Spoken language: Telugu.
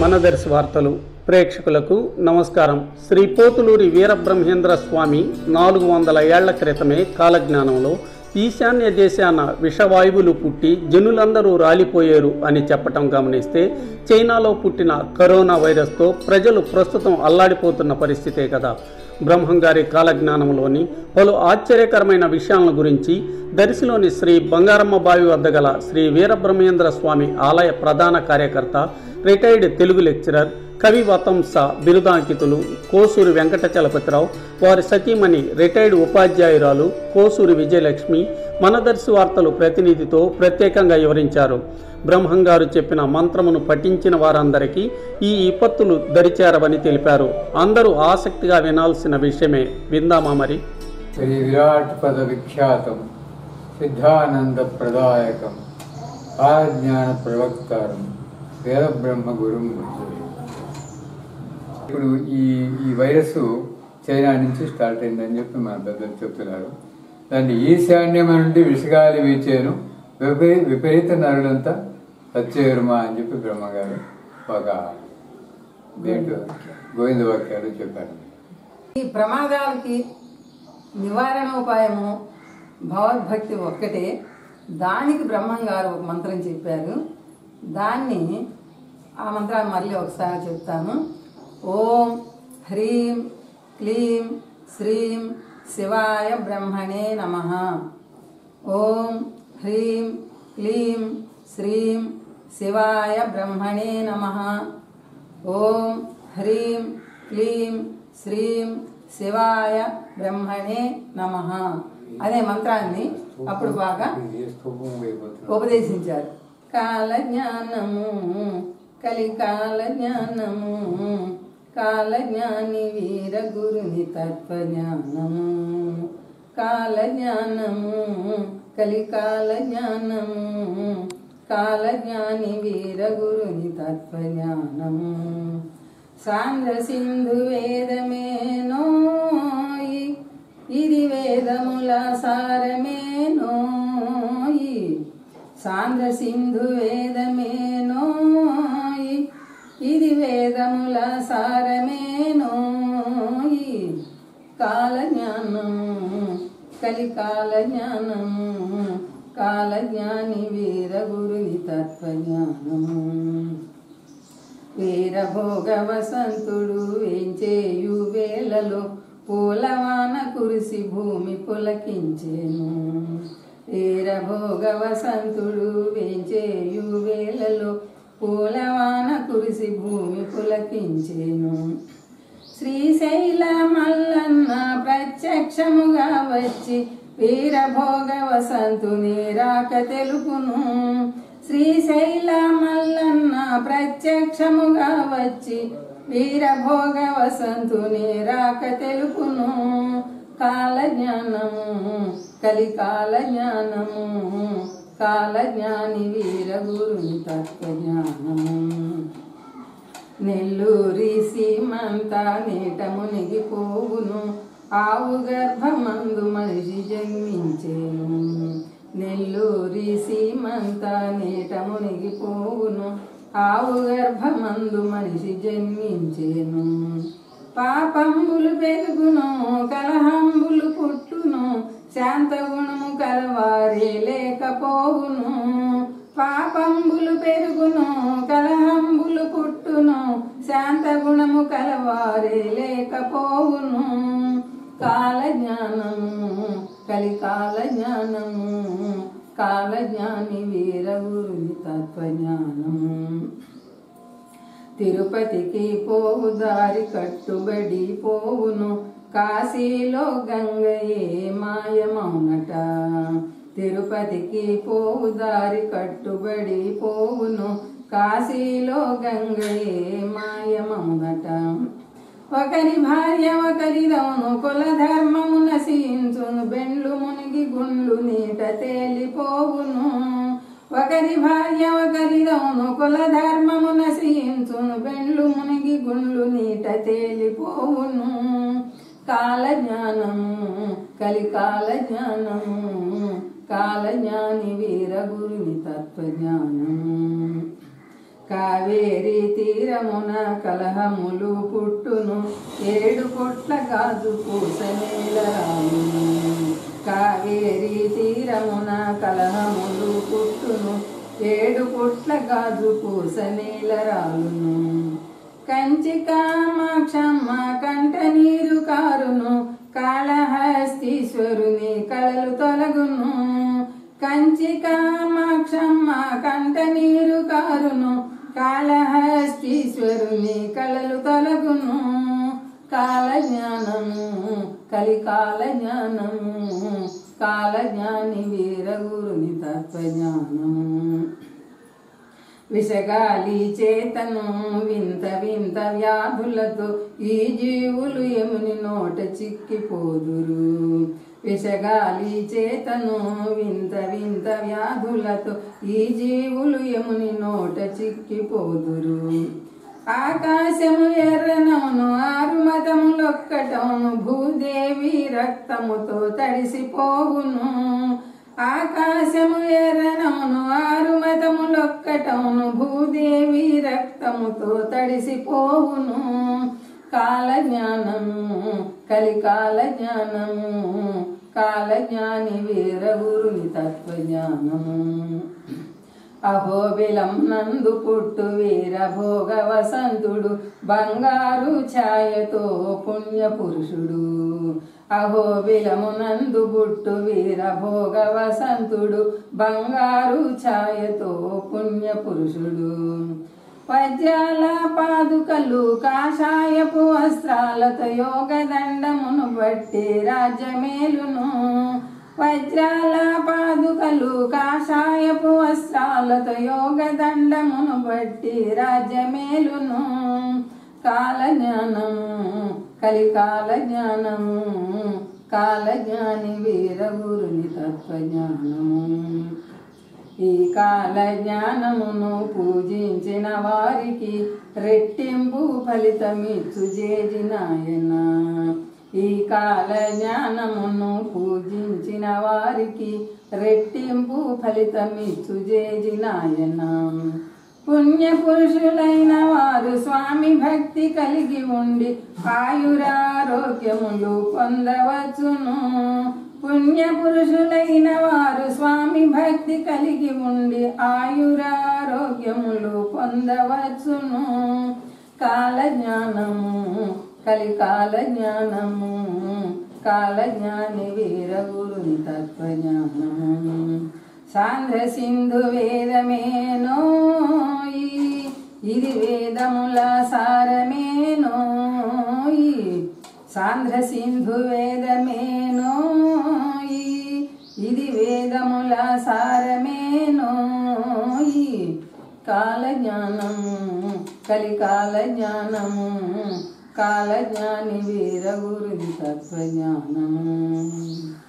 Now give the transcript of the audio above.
మనదర్శి వార్తలు ప్రేక్షకులకు నమస్కారం శ్రీ పోతులూరి వీరబ్రహ్మేంద్ర స్వామి నాలుగు వందల ఏళ్ల క్రితమే కాలజ్ఞానంలో ఈశాన్య దేశాన విషవాయువులు పుట్టి జనులందరూ రాలిపోయారు అని చెప్పటం గమనిస్తే చైనాలో పుట్టిన కరోనా వైరస్తో ప్రజలు ప్రస్తుతం అల్లాడిపోతున్న పరిస్థితే కదా బ్రహ్మంగారి కాలజ్ఞానంలోని పలు ఆశ్చర్యకరమైన విషయాల గురించి దర్శిలోని శ్రీ బంగారమ్మ బావి వద్ద గల శ్రీ వీరబ్రహ్మేంద్ర స్వామి ఆలయ ప్రధాన కార్యకర్త రిటైర్డ్ తెలుగు లెక్చరర్ కవి వతంస బిరుదాంకితులు కోసూరి వెంకట చలపతిరావు వారి సతీమణి రిటైర్డ్ ఉపాధ్యాయురాలు కోసూరి విజయలక్ష్మి మనదర్శి వార్తలు ప్రతినిధితో ప్రత్యేకంగా వివరించారు బ్రహ్మంగారు చెప్పిన మంత్రమును పఠించిన వారందరికీ ఈ విపత్తులు దరిచేరవని తెలిపారు అందరూ ఆసక్తిగా వినాల్సిన విషయమే విందామా మరి శ్రీ విరాట్ పద విఖ్యాతం సిద్ధానంద ప్రదాయకం కాలజ్ఞాన ప్రవక్తారం వేదబ్రహ్మ గురుం భజే. ఇప్పుడు ఈ ఈ వైరస్ చైనా నుంచి స్టార్ట్ అయిందని చెప్పి మన పెద్దలు చెప్తున్నారు దాన్ని ఈశాన్యం నుండి విషగాలి వీచేను విపరీ విపరీత నరులంతా సత్యవర్మ అని చెప్పి బ్రహ్మగారు ఒక దేంట్లో గోవింద వాక్యాలు చెప్పారు ఈ ప్రమాదాలకి నివారణోపాయము భగవద్భక్తి ఒక్కటే దానికి బ్రహ్మం గారు ఒక మంత్రం చెప్పారు దాన్ని ఆ మంత్రాన్ని మళ్ళీ ఒకసారి చెప్తాను ఓం హ్రీం క్లీం శ్రీం శివాయ బ్రహ్మణే నమ ఓం హ్రీం క్లీం శ్రీం శివాయ బ్రహ్మణే నమ ఓం హ్రీం క్లీం శ్రీం శివాయ బ్రహ్మణే నమ అనే మంత్రాన్ని అప్పుడు బాగా ఉపదేశించారు కాల జ్ఞానము కలికాల జ్ఞానము కాల జ్ఞాని వీర గురుని తత్వ జ్ఞానము కాల జ్ఞానము కలికాల జ్ఞానము కాల జ్ఞాని వీర గురుని తత్వ జ్ఞానము సాంద్ర సింధు వేదమేనోయి ఇది వేదముల సారమేనోయి సాంద్ర సింధు వేదమేనోయి ఇది వేదముల సారమేనోయి కాల జ్ఞానము కలికాల జ్ఞానము కాల జ్ఞాని వీర గురుని తత్వ జ్ఞానము వీరభోగ వసంతుడు వేంచేయు వేళలో పూలవాన కురిసి భూమి పులకించేను వీరభోగ వసంతుడు వేంచేయు వేళలో పూలవాన కురిసి భూమి పులకించేను శ్రీశైల మల్లన్న ప్రత్యక్షముగా వచ్చి వీరభోగ వసంతుని రాక తెలుపును శ్రీశైల మల్లన్న ప్రత్యక్షముగా వచ్చి వీరభోగ వసంతుని రాక తెలుపును కాల జ్ఞానము కలికాల జ్ఞానము కాల జ్ఞాని వీర గురుని తత్వ జ్ఞానము నెల్లూరి సీమంత నీట మునిగిపోవును ఆవు గర్భమందు మనిషి జన్మించేను నెల్లూరి సీమంత నీట మునిగిపోవును ఆవు గర్భమందు మనిషి జన్మించేను పాపంబులు పెరుగును కలహంబులు పుట్టును శాంత గుణము కలవారే లేకపోవును పాపంబులు పెరుగును కలహంబులు పుట్టును శాంత గుణము కలవారే లేకపోవును కాల జ్ఞానము కలికాల జ్ఞానము కాల జ్ఞాని వీర గురుని తత్వ జ్ఞానము తిరుపతికి పోవు దారి కట్టుబడి పోవును కాశీలో గంగయే మాయమౌనట తిరుపతికి పోవు దారి కట్టుబడి పోవును కాశీలో గంగయే మాయమౌనట ఒకరి భార్య ఒకరిదవును కుల ధర్మము నశించును బెండ్లు మునిగి గుండ్లు నీట తేలిపోవును ఒకరి భార్య ఒకరిదవును కుల ధర్మము నశించును బెండ్లు మునిగి గుండ్లు నీట తేలిపోవును కాల జ్ఞానము కలికాల జ్ఞానము కాల జ్ఞాని వీర గురుని తత్వ జ్ఞానము కావేరి తీరమున కలహములు పుట్టును ఏడు పొట్ల గాజు పూసనేల రామును కావేరి తీరమున కలహములు పుట్టును ఏడు పొట్ల గాజు పూసనేల రాలును కంచి కామాక్షమ్మ కంట నీరు కారును కాళహస్తీశ్వరుని కళలు తొలగును కంచి కామాక్షమ్మ కంట నీరు కారును కాళహస్తీశ్వరుని కళలు తొలగును కాల జ్ఞానము కలికాల జ్ఞానము కాల జ్ఞాని వీరగురుని తత్వజ్ఞానము విషగాలి చేతను వింత వింత వ్యాధులతో ఈ జీవులు యముని నోట చిక్కిపోదురు విషగాలి చేతను వింత వింత వ్యాధులతో ఈ జీవులు యముని నోట చిక్కిపోదురు ఆకాశము ఎర్రనమును ఆరు మతములొక్కటమును భూదేవి రక్తముతో తడిసిపోవును ఆకాశము ఎర్రనమును ఆరు మతములొక్కటమును భూదేవి రక్తముతో తడిసిపోవును కాల జ్ఞానము కలికాల జ్ఞానము కాల జ్ఞాని వీరగురుని తత్వజ్ఞానము అహోబిలం నందు పుట్టు వీర భోగ వసంతుడు బంగారు ఛాయతో పుణ్య పురుషుడు అహోబిలము నందు పుట్టు వీర భోగ వసంతుడు బంగారు ఛాయతో పుణ్య పురుషుడు వజ్రాల పాదుకలు కాషాయపు వస్త్రాలతో యోగ దండమును బట్టి రాజ్యమేలును వజ్రాల పాదుకలు కాషాయపు వస్త్రాలతో యోగ దండమును బట్టి రాజ్యమేలును కాల జ్ఞానము కలికాల జ్ఞానము కాల జ్ఞాని వీరగురుని తత్వజ్ఞానము ఈ కాల జ్ఞానమును పూజించిన వారికి రెట్టింపు ఫలితమిచ్చు జేజినాయన ఈ కాల జ్ఞానమును పూజించిన వారికి రెట్టింపు ఫలితమిచ్చు జేజినాయన పుణ్య పురుషులైన వారు స్వామి భక్తి కలిగి ఉండి ఆయురారోగ్యములు పొందవచ్చును పుణ్య పురుషులైన వారు స్వామి భక్తి కలిగి ఉండి ఆయురారోగ్యములు పొందవచ్చును కాల జ్ఞానము కలికాల జ్ఞానము కాల జ్ఞాని వీరగురుని తత్వజ్ఞానము సాంద్ర సింధు వేదమేనో ఇది వేదముల సారమేనో సాంద్ర సింధు వేదమేనో ఇది వేదముల సారమేనో కాల జ్ఞానము కలికాల జ్ఞానము కాల జ్ఞాని వీరగురుని తత్వజ్ఞానము